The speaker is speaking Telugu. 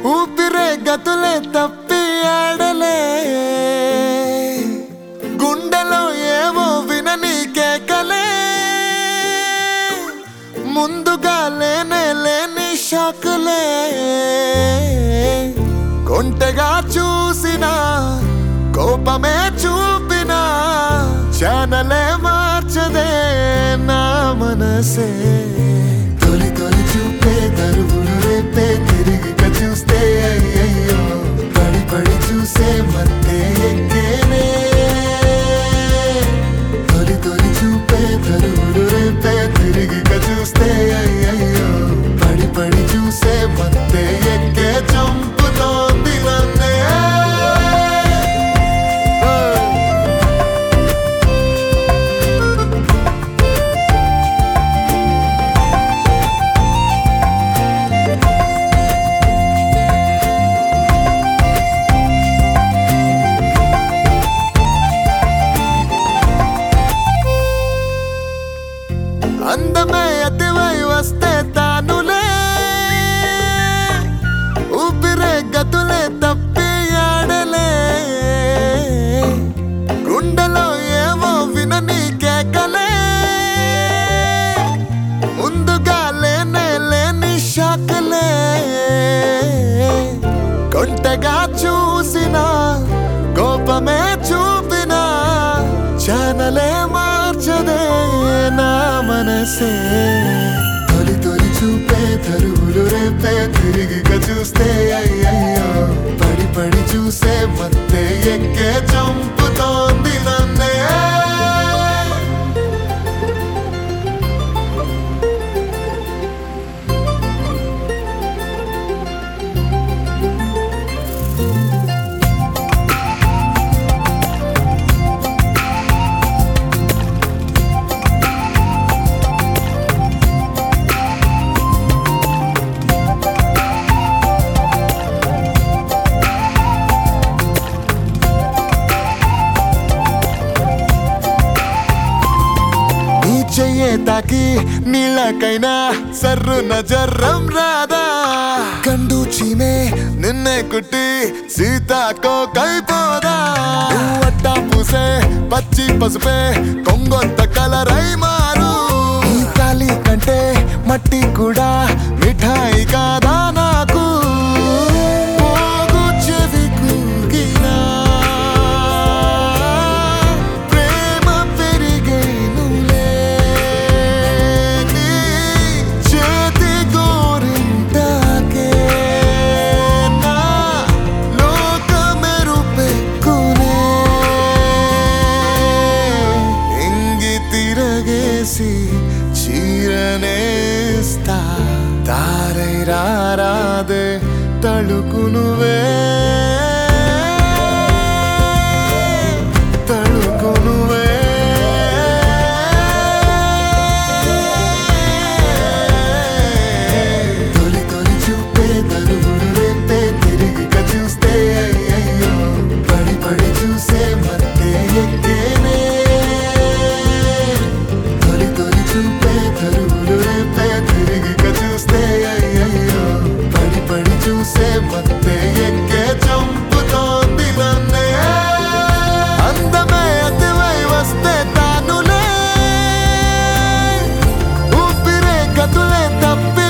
ఊపిరే గతులే తప్పి ఆడలే గుండెలో ఏవో వినని కేకలే ముందుగా లేనే లేని షాకులే కొంటగా చూసిన కోపమే చూపిన ఛానలే మార్చదే నా మనసే తొలి తొలి చూపే దరువులు రేపే తిరిగి చూస్తే అయ్యయ్యో పడి పడి చూసే మత్తే ఎక్కేనే తొలి తొలి చూపే దరువులు రేపే తిరిగి చూస్తే అయ్యయ్యో పడి పడి చూసే మత్తే ఎక్కే చంపుతోంది నన్నే అందమే అతివై వస్తే తానులే ఊపిరే గతులే తప్పి ఆడలే గుండెలో ఏవో వినని కేకలే ముందుగా లేనే లేని షాకలే కొంటగా చూసిన కోపమే చూపిన ఛానలే మార్చదే నా మనసే తొలి తొలి చూపే తరువులు రేపే తిరిగి చూస్తే అయ్యయ్యో పడి పడి చూసే మత్తే ఎక్కే చంపుతోంది నన్నే నీ చెయ్యే తాకి నీళ్ళకైనా సర్రున జర్రం రాదా కండు చీమే నిన్నే కుట్టి సీతాకో కైపోదా నువ్వు అట్టా పూసే పచ్చి పసుపే కొంగొంత కలరై మారు ఈ కాలి కంటే మట్టి కూడా మిఠాయి కాదా నాకు పోగు చెవి కూగినా ప్రేమ పెరిగేనులే నీ చేతి గోరింటాకే నా లోకమెరుపెక్కునే ఇంగి తిరగేసి చీరనేస్తా తారై రారాదే తళుకు నువ్వే తళుకు నువ్వే తొలి తొలి చూపే తరువులు రేపే తిరిగి చూస్తే అయ్యయ్యో పడి పడి చూసే మత్తే ఎక్కేనే తొలి తొలి చూపే తరువులు రేపే తిరిగి చూస్తే అయ్యయ్యో పడి పడి చూసే మత్తే ఎక్కే చంపుతోంది నన్నే అందమే అతివై వస్తే తానులే ఊపిరే గతులే తప్పి